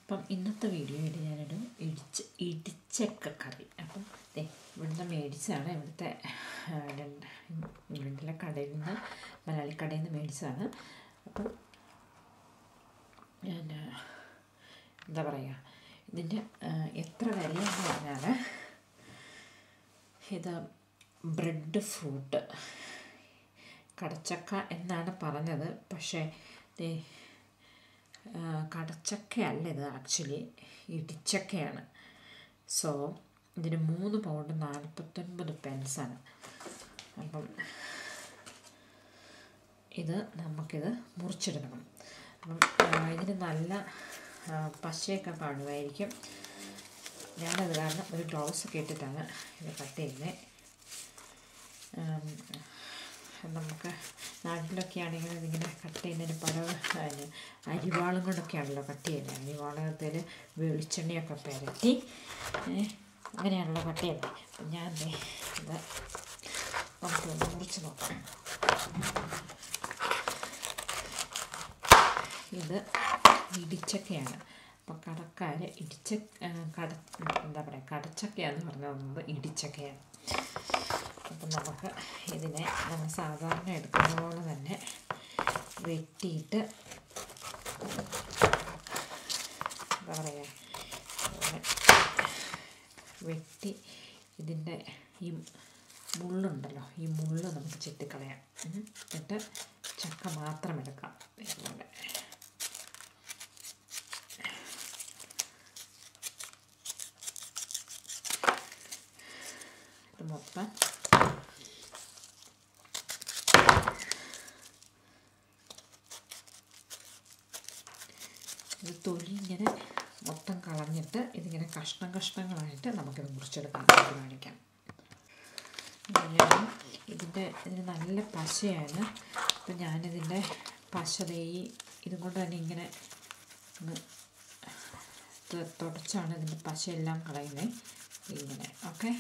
അപ്പം ഇന്നത്തെ വീഡിയോയിൽ ഞാനൊരു ഇടിച്ച് ഇടിച്ചക്ക കറി അപ്പം ദേ ഇവിടുന്ന് മേടിച്ചതാണ് ഇവിടുത്തെ ആ, രണ്ട് ഇവിടുത്തെ കടയിൽ നിന്ന് മലയാളി കടയിൽ നിന്ന് മേടിച്ചതാണ് അപ്പം ഞാൻ എന്താ പറയുക ഇതിൻ്റെ ആ, എത്ര വിലയെന്ന് പറഞ്ഞാൽ ഇത് ബ്രെഡ് ഫ്രൂട്ട് കടച്ചക്ക എന്നാണ് പറഞ്ഞത് പക്ഷേ ദേ ആ, കടച്ചക്കയല്ല ഇത് ആക്ച്വലി ഇടിച്ചക്കയാണ് സോ ഇതിന് മൂന്ന് പൗണ്ട് നാൽപ്പത്തൊൻപത് പെൻസാണ് അപ്പം ഇത് നമുക്കിത് മുറിച്ചെടുക്കണം അപ്പം ആ, ഇതിന് നല്ല ആ, പശയൊക്കെ കാണുമായിരിക്കും ഞാനത് കാരണം ഒരു ഗ്ലൗസ് ഒക്കെ ഇട്ടിട്ടാണ് ഇത് കട്ട് ചെയ്യുന്നത് ഉം, നമുക്ക് നാട്ടിലൊക്കെ ആണെങ്കിൽ ഇതിങ്ങനെ കട്ട് ചെയ്യുന്നതിന് പല അതിന് അരിവാളും കൊണ്ടൊക്കെയാണല്ലോ കട്ട് ചെയ്യുന്നത് അരിവാളത്തിൽ വെളിച്ചെണ്ണയൊക്കെ പുരട്ടി ഏ, അങ്ങനെയാണല്ലോ കട്ട് ചെയ്യുന്നത് അപ്പം ഞാൻ ദേ ഇത് നമുക്കൊന്ന് മുറിച്ച് നോക്കാം ഇത് ഇടിച്ചക്കയാണ് അപ്പോൾ കടക്കാർ ഇടിച്ച ആ, കട എന്താ പറയുക കടച്ചക്കയാന്ന് പറഞ്ഞു തന്നത് ഇടിച്ചക്കയാണ് അപ്പം നമുക്ക് ഇതിനെ നമ്മൾ സാധാരണ എടുക്കുന്ന പോലെ തന്നെ വെട്ടിയിട്ട് എന്താ പറയുക ഇങ്ങനെ വെട്ടി ഇതിൻ്റെ ഈ മുള്ളുണ്ടല്ലോ ഈ മുള്ള് നമുക്ക് ചെത്തിക്കളയാം ഉം. എന്നിട്ട് ചക്ക മാത്രം എടുക്കാം ഇതുപോലെ ഇത് മൊത്തം ഇത് തൊലി ഇങ്ങനെ മൊത്തം കളഞ്ഞിട്ട് ഇതിങ്ങനെ കഷ്ണം കഷ്ണങ്ങളായിട്ട് നമുക്കിത് മുറിച്ചെടുക്കാൻ വേണ്ടി കാണിക്കാം ഞാൻ ഇതിൻ്റെ ഇതിന് നല്ല പശയാണ് അപ്പം ഞാനിതിൻ്റെ പശ ദേ ഈ ഇതും കൊണ്ട് തന്നെ ഇങ്ങനെ അങ്ങ് ത- തുടച്ചാണ് ഇതിൻ്റെ പശയെല്ലാം കളയുന്നത് ഇങ്ങനെ ഓക്കെ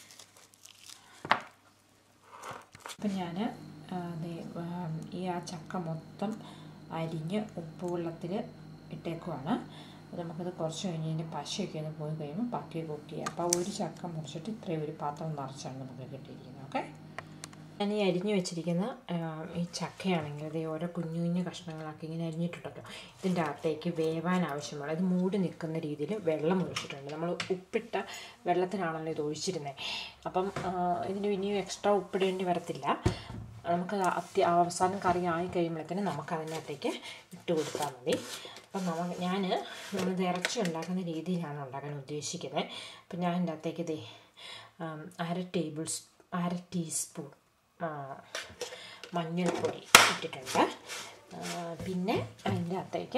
അപ്പം ഞാൻ ഈ ആ ചക്ക മൊത്തം അരിഞ്ഞ് ഉപ്പ് വെള്ളത്തിൽ ഇട്ടേക്കുവാണ് അപ്പോൾ നമുക്കത് കുറച്ച് കഴിഞ്ഞ് കഴിഞ്ഞ് പശയൊക്കെ ഒന്ന് പോയി കഴിയുമ്പോൾ ബാക്കി കുക്ക് ചെയ്യാം അപ്പോൾ ഒരു ചക്ക മുറിച്ചിട്ട് ഇത്രയും ഒരു പാത്രം നിറച്ചാണ് നമുക്ക് കിട്ടിയിരിക്കുന്നത് ഓക്കെ ഞാൻ ഈ അരിഞ്ഞ് വെച്ചിരിക്കുന്ന ആ, ഈ ചക്കയാണെങ്കിൽ ഇത് ഓരോ കുഞ്ഞു കുഞ്ഞു കഷ്ണങ്ങളാക്കി ഇങ്ങനെ അരിഞ്ഞിട്ടുണ്ടല്ലോ ഇതിൻ്റെ അകത്തേക്ക് വേവാൻ ആവശ്യമുള്ള ഇത് മൂടി നിൽക്കുന്ന രീതിയിൽ വെള്ളം ഒഴിച്ചിട്ടുണ്ട് നമ്മൾ ഉപ്പിട്ട വെള്ളത്തിനാണല്ലോ ഇത് ഒഴിച്ചിരുന്നത് അപ്പം ആ, ഇതിന് ഇനിയും എക്സ്ട്രാ ഉപ്പിടേണ്ടി വരത്തില്ല നമുക്ക് അത്യ അവസാനം കറി ആയി കഴിയുമ്പോഴത്തേന് നമുക്ക് അതിനകത്തേക്ക് ഇട്ട് കൊടുത്താൽ മതി അപ്പം നമുക്ക് ഞാൻ നമ്മളിത് ഇറച്ചി ഉണ്ടാക്കുന്ന രീതിയിലാണ് ഉണ്ടാക്കാൻ ഉദ്ദേശിക്കുന്നത് അപ്പം ഞാൻ ഇതിൻ്റെ അകത്തേക്ക് ഇതേ ആം, അര ടേബിൾ സ് അര ടീസ്പൂൺ ആ, മഞ്ഞൾപ്പൊടി ഇട്ടിട്ടുണ്ട് ആ, പിന്നെ അതിൻ്റെ അകത്തേക്ക്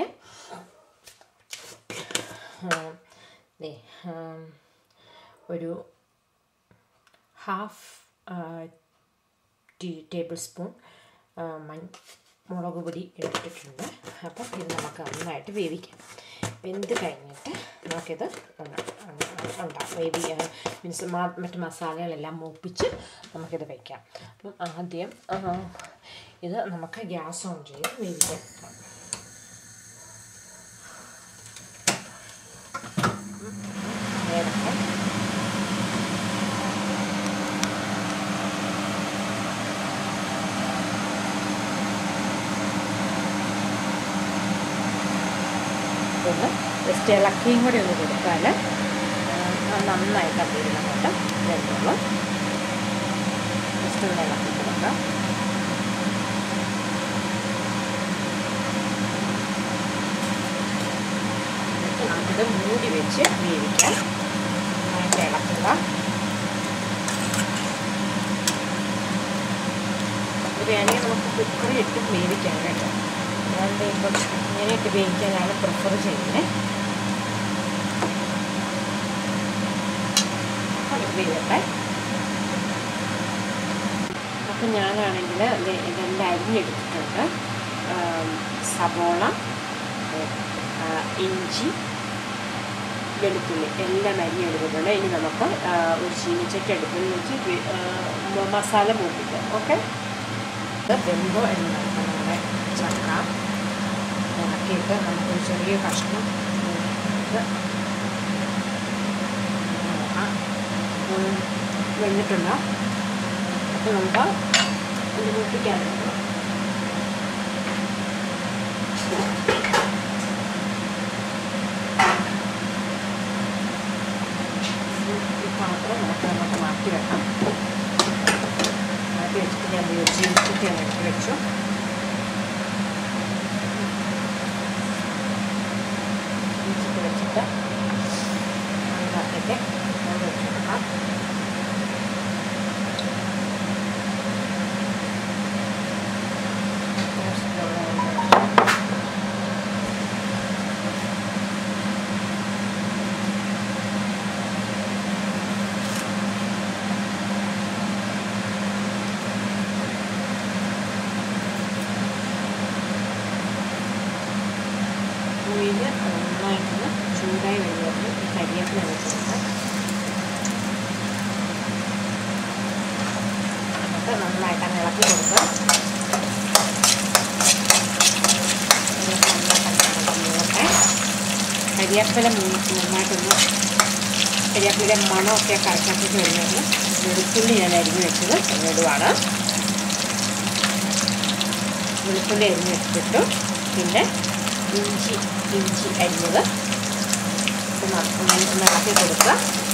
ആ, ദേ ആം, ഒരു ഹാഫ് ടീ ടേബിൾ സ്പൂൺ മൺ മുളക് പൊടി ഇട്ടിട്ടുണ്ട് അപ്പം ഇത് നമുക്ക് നന്നായിട്ട് വേവിക്കാം വെന്ത് കഴിഞ്ഞിട്ട് നമുക്കിത് ഉണ്ടാക്കാം വേവി മീൻസ് മറ്റ് മസാലകളെല്ലാം മൂപ്പിച്ച് നമുക്കിത് വയ്ക്കാം അപ്പം ആദ്യം ആ, ഇത് നമുക്ക് ഗ്യാസ് ഓൺ ചെയ്ത് വേവിക്കാൻ വെക്കാം നേരത്തെ ഒന്ന് ജസ്റ്റ് ഇളക്കിയും കൂടി ഒന്ന് കൊടുത്താൽ നന്നായിട്ട് അതിൽ അങ്ങോട്ട് വെന്തോളൂ ജസ്റ്റ് ഒന്ന് ഇളക്കി കൊടുക്കാം നമുക്കിത് മൂടി വെച്ച് വേവിക്കാം നന്നായിട്ട് ഇളക്കുക ഇത് വേണമെങ്കിൽ നമുക്ക് കുക്കറിൽ ഇട്ട് വേവിക്കാം കേട്ടോ ഞാൻ ദേ ഇപ്പം ഇങ്ങനെയിട്ട് വേവിക്കാനാണ് പ്രിഫർ ചെയ്യുന്നത് അത് വേവട്ടെ അപ്പം ഞാനാണെങ്കിൽ ഇതെല്ലാം അരിഞ്ഞെടുത്തിട്ടുണ്ട് ആം, സവോള ആ, ഇഞ്ചി വെളുത്തുള്ളി എല്ലാം അരിഞ്ഞെടുത്തിട്ടുണ്ട് ഇനി നമുക്ക് ആ, ഒരു ചീനിച്ചട്ടി അടുപ്പിൽ വെച്ച് വെ- ആ, മ- മസാല മൂപ്പിക്കാം ഓക്കെ ഇത് വെന്തോ എന്ന് നോക്കാം നമ്മുടെ ചക്ക ഇളക്കിയിട്ട് നമുക്കൊരു ചെറിയ കഷ്ണം ഇത് നമുക്ക് നോക്കാം ഉം, വെന്തിട്ടുണ്ട് അപ്പോൾ നമുക്ക് ഇത് മൂപ്പിക്കാൻ വെക്കണം ഈ പാത്രം നമുക്ക് നമുക്ക് മാറ്റി വെക്കാം മാറ്റി വെച്ചിട്ട് ഞാൻ ചീനിച്ചിട്ട് ഞാൻ എടുത്ത് വെച്ചു ചീനിച്ചിട്ട് വെച്ചിട്ട് അതിനകത്തേക്ക് നമ്മൾ വെച്ച് കൊടുക്കാം ഓയിൽ നന്നായിട്ടൊന്ന് ചൂടായി വരുമ്പോൾ ഈ കരിയേപ്പില വെച്ചിട്ടുണ്ട് എന്നിട്ട് നന്നായിട്ട് അങ്ങ് ഇളക്കി കൊടുക്കുക ഇതിലൊക്കെ നന്നായിട്ട് അങ്ങ് ഇളക്കി കരിയേപ്പില മൂ- നന്നായിട്ടൊന്ന് കരിയേപ്പിലയുടെ മണമൊക്കെ കറക്റ്റാക്കിയിട്ട് വരുന്നത് വെളുത്തുള്ളി ഞാൻ അരിഞ്ഞ് വെച്ചത് ഇടുവാണ് വെളുത്തുള്ളി അരിഞ്ഞ് വെച്ചിട്ടു പിന്നെ ഇഞ്ചി ഇഞ്ചി അരിഞ്ഞത് ഇത് നന്നായി ഒന്ന് ഇളക്കി കൊടുക്കുക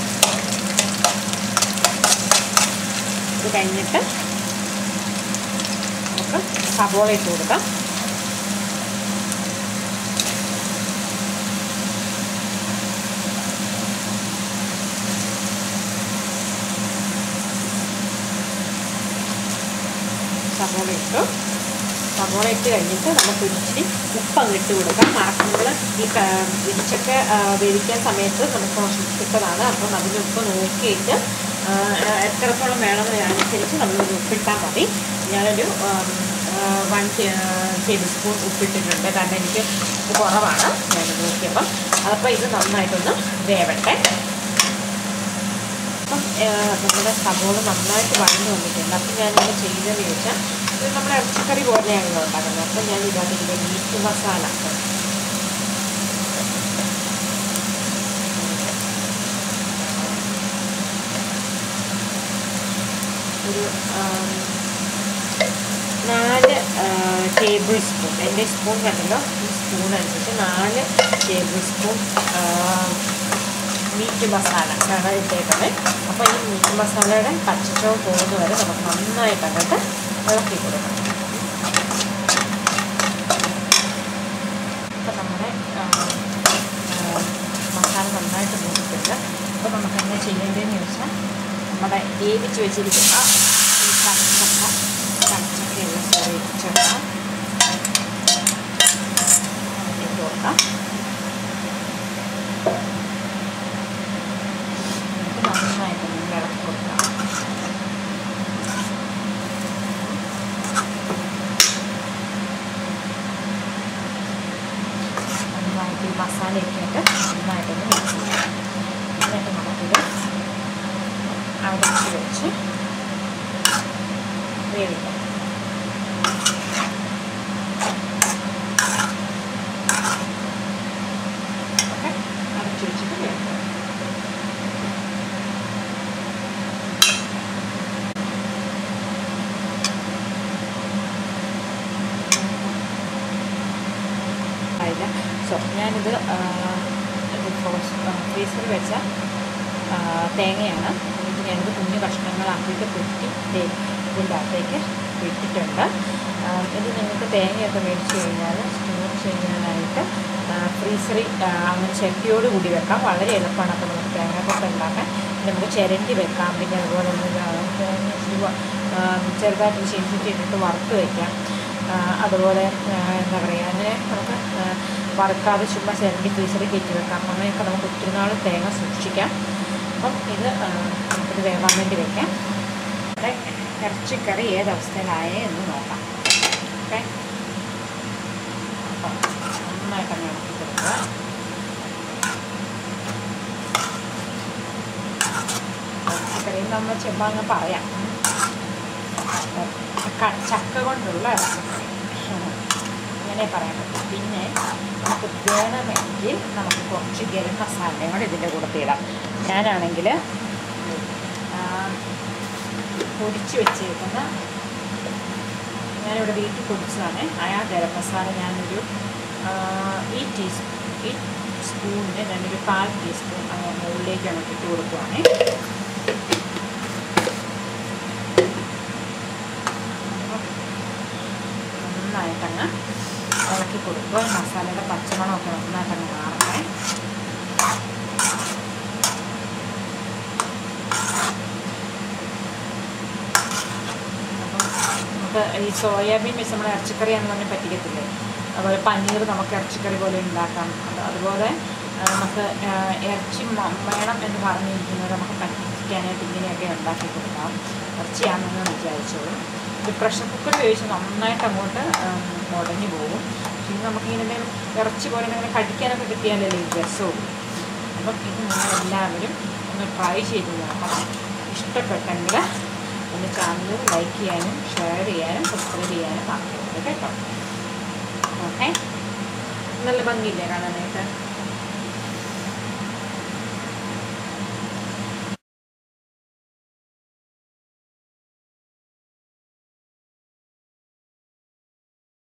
ഇത് കഴിഞ്ഞിട്ട് നമുക്ക് സവോള ഇട്ട് കൊടുക്കാം സവോള ഇട്ടു സവോള ഇട്ട് കഴിഞ്ഞിട്ട് നമുക്ക് ഇച്ചിരി ഉപ്പ് അങ്ങ് ഇട്ട് കൊടുക്കാം നമ്മൾ ഈ ക- ഇടിച്ചൊക്കെ ആ, വേവിക്കാൻ സമയത്ത് നമുക്ക് കുറച്ച് ഉപ്പിട്ടതാണ് അപ്പം അതിന് ഉപ്പ് നോക്കിയിട്ട് ആ, എത്രത്തോളം വേണമെന്ന് അനുസരിച്ച് നമ്മളൊരു ഉപ്പിട്ടാൽ മതി ഞാനൊരു വൺ ടേബിൾ സ്പൂൺ ഉപ്പിട്ടിട്ടുണ്ട് കാരണം എനിക്ക് ഉപ്പ് കുറവാണ് ഞാൻ നോക്കിയപ്പം അതപ്പോൾ ഇത് നന്നായിട്ടൊന്ന് വേവട്ടെ അപ്പം ഏഹ്, നമ്മുടെ സവോള നന്നായിട്ട് വഴന്നു വന്നിട്ടുണ്ട് അപ്പം ഞാനിങ്ങനെ ചെയ്തതെന്ന് ചോദിച്ചാൽ ഇത് നമ്മുടെ ഇറച്ചിക്കറി പോലെയാണല്ലോ ഉണ്ടാക്കുന്നത് അപ്പം ഞാൻ ഇതിനകത്ത് മീറ്റ് മസാല ഒരു ആം, നാല് ടേബിൾ സ്പൂൺ എൻ്റെ സ്പൂൺ കണ്ടല്ലോ ഈ സ്പൂൺ അനുസരിച്ച് നാല് ടേബിൾ സ്പൂൺ മീറ്റ് മസാല ആണ് ഇട്ടേക്കുന്നത് അപ്പോൾ ഈ മീറ്റ് മസാലയുടെ പച്ചച്ചവ് പോകുന്ന വരെ നമുക്ക് നന്നായിട്ട് അങ്ങോട്ട് ഇളക്കി കൊടുക്കണം അപ്പോൾ നമ്മുടെ ആ, ആ, മസാല നന്നായിട്ട് മൂത്തിട്ടുണ്ട് അപ്പോൾ നമുക്ക് എന്താ ചെയ്യേണ്ടതെന്ന് ചോദിച്ചാൽ നമ്മുടെ വേവിച്ച് വെച്ചിരിക്കുന്ന ഈ കടച്ചക്ക കടച്ചക്കയുള്ള വേവിച്ചെടുക്കാം അതിലേക്ക് കൊടുക്കാം എന്നിട്ട് നന്നായിട്ട് ഒന്ന് ഇളക്കി കൊടുക്കാം നന്നായിട്ട് ഈ മസാലയൊക്കെ ഇട്ട് നന്നായിട്ടൊന്ന് മിക്സ് ചെയ്യാം എന്നിട്ട് നമുക്കിത് അടച്ച് വെച്ച് വേവിക്കാം ഓക്കെ അടച്ച് വെച്ചിട്ട് വേവിക്കാം ആയില്ല സോ ഞാനിത് ഫ്രീസറിൽ വെച്ച ആ, തേങ്ങയാണ് ഇത് ഞാനിത് കുഞ്ഞു കഷ്ണങ്ങളാക്കിയിട്ട് കുറ്റി ദേ ഇതിൻ്റെ അകത്തേക്ക് ഇട്ടിട്ടുണ്ട് ആ, ഇത് നിങ്ങൾക്ക് തേങ്ങയൊക്കെ മേടിച്ച് കഴിഞ്ഞാൽ സ്റ്റോർ ചെയ്യാനായിട്ട് ഫ്രീസറിൽ അങ്ങനെ ചട്ടിയോട് കൂടി വെക്കാം വളരെ എളുപ്പമാണ് അപ്പോൾ നമുക്ക് തേങ്ങാക്കൊക്കെ ഉണ്ടാക്കാൻ പിന്നെ നമുക്ക് ചിരണ്ടി വെക്കാം പിന്നെ അതുപോലെ ഒന്ന് ഇതാ, തേങ്ങ ഇച്ചിരി വ- ആ, ചെറുതായിട്ട് ചീനിച്ചിട്ട് ഇട്ടിട്ട് വറുത്ത് വയ്ക്കാം ആ, അതുപോലെ ആ, എന്താ പറയുക അങ്ങനെ നമുക്ക് ആ, വറുക്കാതെ ചുമ്മാ ചിരണ്ടി ഫ്രീസറിൽ കയറ്റി വെക്കാം അങ്ങനെയൊക്കെ നമുക്ക് ഒത്തിരി നാൾ തേങ്ങ സൂക്ഷിക്കാം അപ്പം ഇത് ആ, നമുക്കിത് വേവാൻ വേണ്ടി വെക്കാം ഇവിടെ ഇറച്ചിക്കറി ഏത് അവസ്ഥയിലായേ എന്ന് നോക്കാം ഓക്കെ അപ്പം നന്നായിട്ട് അങ്ങ് ഇളക്കി കൊടുക്കുക ഇറച്ചിക്കറി നമ്മൾ ചുമ്മാ അങ്ങ് പറയാം ക- ചക്ക കൊണ്ടുള്ള ഇറച്ചിക്കറി അങ്ങനെ പറയാൻ പറ്റും പിന്നെ നമുക്ക് വേണമെങ്കിൽ നമുക്ക് കുറച്ച് ഗരം മസാലയും കൂടെ ഇതിൻ്റെ കൂടെ ഇടാം ഞാനാണെങ്കിൽ പൊടിച്ച് വെച്ചേക്കുന്ന ഞാനിവിടെ വീട്ടിൽ പൊടിച്ചതാണ് ആ ഗരം മസാല ഞാനൊരു ആ, ഈ ടീസ്പൂൺ ഈ സ്പൂണിന് ഞാനൊരു കാൽ ടീസ്പൂൺ അങ്ങനെ മുകളിലേക്ക് ഇട്ട് കൊടുക്കുവാണ് നന്നായിട്ടങ്ങ് ഇളക്കി കൊടുക്കുക ഈ മസാലയുടെ പച്ചമണമൊക്കെ നന്നായിട്ടങ്ങ് മാറണേ അപ്പം നമുക്ക് ഈ സോയാബീൻ വെച്ച് നമ്മുടെ ഇറച്ചിക്കറിയാന്ന് പറഞ്ഞാൽ പറ്റിക്കത്തില്ലേ അതുപോലെ പനീർ നമുക്ക് ഇറച്ചിക്കറി പോലെ ഉണ്ടാക്കാം അത് അതുപോലെ ആ, നമുക്ക് ആ, ഇറച്ചി മ- വേണം എന്ന് പറഞ്ഞിരിക്കുന്നത് നമുക്ക് പറ്റിക്കാനായിട്ട് ഇങ്ങനെയൊക്കെ ഉണ്ടാക്കി കൊടുക്കാം ഇറച്ചിയാണെന്ന് വിചാരിച്ചോളും ഇത് പ്രഷർ കുക്കർ ഉപയോഗിച്ച് നന്നായിട്ട് അങ്ങോട്ട് മുടങ്ങി പോകും പക്ഷേ ഇത് നമുക്കിങ്ങനെ ഇറച്ചി പോലെ ഇങ്ങനെ കടിക്കാനൊക്കെ കിട്ടിയാലല്ലേ ഈ രസമുള്ളൂ അപ്പം ഇത് നിങ്ങളെല്ലാവരും ഒന്ന് ട്രൈ ചെയ്ത് നോക്കണം ഇഷ്ടപ്പെട്ടെങ്കിൽ ഒന്ന് ചാനൽ ലൈക്ക് ചെയ്യാനും ഷെയർ ചെയ്യാനും സബ്സ്ക്രൈബ് ചെയ്യാനും മറക്കരുത് കേട്ടോ ഓക്കെ നല്ല ഭംഗിയില്ലേ കാണാനായിട്ട്